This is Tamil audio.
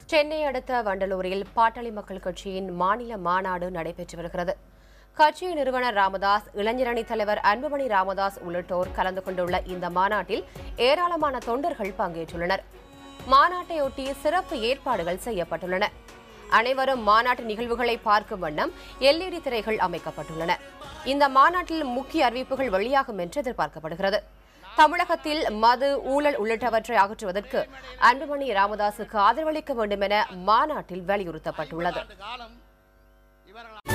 சென்னை அடுத்த வண்டலூரில் பாட்டாளி மக்கள் கட்சியின் மாநில மாநாடு நடைபெற்று வருகிறது கட்சியின் நிறுவனர் ராமதாஸ் இளைஞரணி தலைவர் அன்புமணி ராமதாஸ் உள்ளிட்டோர் கலந்து கொண்டுள்ள இந்த மாநாட்டில் ஏராளமான தொண்டர்கள் பங்கேற்றுள்ளனர் மாநாட்டையொட்டி சிறப்பு ஏற்பாடுகள் செய்யப்பட்டுள்ளன அனைவரும் மாநாட்டு நிகழ்வுகளை பார்க்கும் வண்ணம் எல்இடி திரைகள் அமைக்கப்பட்டுள்ளன இந்த மாநாட்டில் முக்கிய அறிவிப்புகள் வெளியாகும் என்று எதிர்பார்க்கப்படுகிறது தமிழகத்தில் மது ஊழல் உள்ளிட்டவற்றை அகற்றுவதற்கு அன்புமணி ராமதாசுக்கு ஆதரவளிக்க வேண்டும் என மாநாட்டில் வலியுறுத்தப்பட்டுள்ளது காலம் இவர்கள்